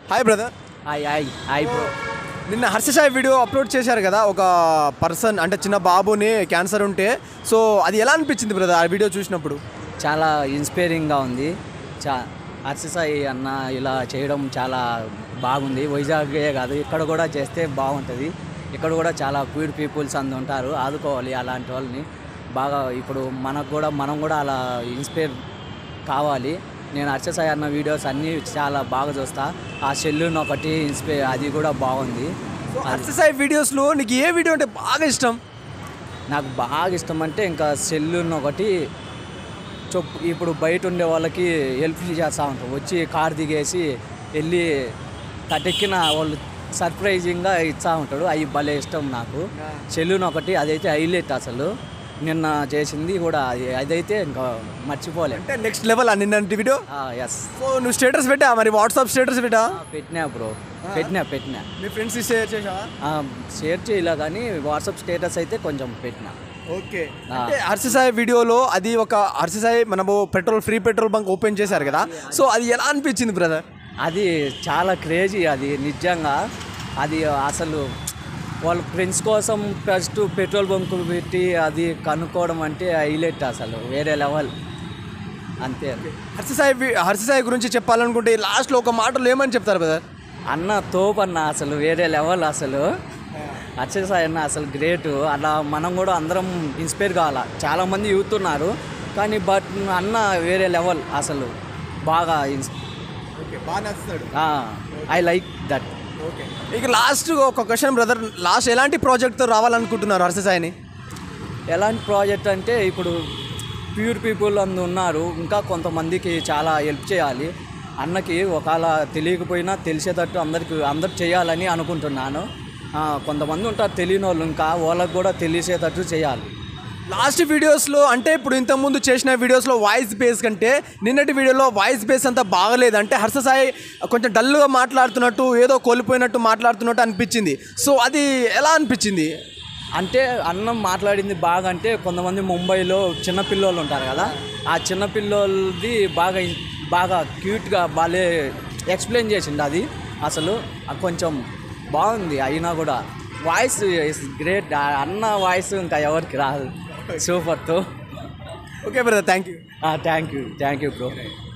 Hi brother hi hi hi bro నిన్న Harsha Sai video upload చేశారు కదా ఒక పర్సన్ అంటే చిన్న బాబుని క్యాన్సర్ ఉంటే సో అది ఎలా అనిపించింది బ్రదర్ ఆ వీడియో చూసినప్పుడు చాలా ఇన్స్పైరింగ్గా ఉంది చా హర్షసాయి అన్న ఇలా చేయడం చాలా బాగుంది వైజాగే కాదు ఇక్కడ కూడా చేస్తే బాగుంటుంది ఇక్కడ కూడా చాలా క్యూర్ పీపుల్స్ అందు ఉంటారు ఆదుకోవాలి అలాంటి వాళ్ళని బాగా ఇప్పుడు మనకు కూడా మనం కూడా అలా ఇన్స్పైర్ కావాలి నేను హర్షసాయి అన్న వీడియోస్ అన్నీ చాలా బాగా చూస్తా ఆ సెల్లున్ ఒకటి ఇన్స్పైర్ అది కూడా బాగుంది సో హర్షసాయి వీడియోస్లో నీకు ఏ వీడియో అంటే బాగా ఇష్టం నాకు బాగా ఇష్టం అంటే ఇంకా సెల్లున్ ఒకటి చొప్పు ఇప్పుడు బయట ఉండే వాళ్ళకి హెల్ప్ చేస్తూ ఉంటాం వచ్చి కార్ దిగేసి వెళ్ళి తటెక్కిన వాళ్ళు సర్ప్రైజింగ్గా ఇస్తూ ఉంటాడు అవి భలే ఇష్టం నాకు సెల్లున్ ఒకటి అదైతే హైలైట్ అసలు నిన్న చేసింది కూడా అది అదైతే ఇంకా మర్చిపోలేం అంటే నెక్స్ట్ లెవెల్ నిన్నటి వీడియో ఎస్ సో నువ్వు స్టేటస్ పెట్టా మరి వాట్సాప్ స్టేటస్ పెట్టా పెట్టినా బ్రో పెట్టినా పెట్టినా మీ ఫ్రెండ్స్ షేర్ చేసావా ఆ, షేర్ చేయలే కానీ వాట్సాప్ స్టేటస్ అయితే కొంచెం పెట్టినా ఓకే ఆ. అంటే హర్షసాయి వీడియోలో అది ఒక హర్షసాయి మనము petrol free petrol bunk open చేశారు కదా సో అది ఎలా అనిపించింది బ్రదర్ అది చాలా క్రేజీ అది నిజంగా అది అసలు వాళ్ళ ఫ్రెండ్స్ కోసం ఫస్ట్ పెట్రోల్ బంక్ పెట్టి అది కనుక్కోవడం అంటే హైలైట్ అసలు వేరే లెవెల్ అంతే హర్షసాయి వి- హర్షసాయి గురించి చెప్పాలనుకుంటే లాస్ట్లో ఒక మాటలో ఏమని చెప్తారు బ్రదర్ అన్న తోపు అన్న అసలు వేరే లెవెల్ అసలు అక్షయసాయి అన్న అసలు గ్రేట్ అలా మనం కూడా అందరం ఇన్స్పైర్ కావాలా చాలామంది యూత్ ఉన్నారు కానీ బట్ అన్న వేరే లెవెల్ అసలు బాగా ఇన్స్ ఓకే బాగా నచ్చుతాడు ఐ లైక్ దట్ ఓకే ఇక లాస్ట్ ఒక క్వశ్చన్ బ్రదర్ లాస్ట్ ఎలాంటి ప్రాజెక్ట్తో రావాలనుకుంటున్నారు హర్షసాయిని ఎలాంటి ప్రాజెక్ట్ అంటే ఇప్పుడు ప్యూర్ పీపుల్ అందు ఉన్నారు ఇంకా కొంతమందికి చాలా హెల్ప్ చేయాలి అన్నకి ఒకవేళ తెలియకపోయినా తెలిసేటట్టు అందరికి అందరు చేయాలని అనుకుంటున్నాను ఆ, కొంతమంది ఉంటారు తెలియని వాళ్ళు ఇంకా వాళ్ళకి కూడా తెలిసేటట్టు చేయాలి లాస్ట్ వీడియోస్లో అంటే ఇప్పుడు ఇంతకుముందు చేసిన వీడియోస్లో వాయిస్ బేస్ కంటే నిన్నటి వీడియోలో వాయిస్ బేస్ అంతా బాగలేదు అంటే హర్షసాయి కొంచెం డల్గా మాట్లాడుతున్నట్టు ఏదో కోల్పోయినట్టు మాట్లాడుతున్నట్టు అనిపించింది సో అది ఎలా అనిపించింది అంటే అన్నం మాట్లాడింది బాగా అంటే కొంతమంది ముంబైలో చిన్న పిల్లోళ్ళు ఉంటారు కదా ఆ చిన్న పిల్లోళ్ళది బాగా బాగా క్యూట్గా బాలే ఎక్స్ప్లెయిన్ చేసిండు అది అసలు ఆ కొంచెం బాగుంది అయినా కూడా వాయిస్ ఇస్ గ్రేట్ అన్న వాయిస్ ఇంకా ఎవరికి రాదు సూపర్తో okay brother thank you thank you thank you bro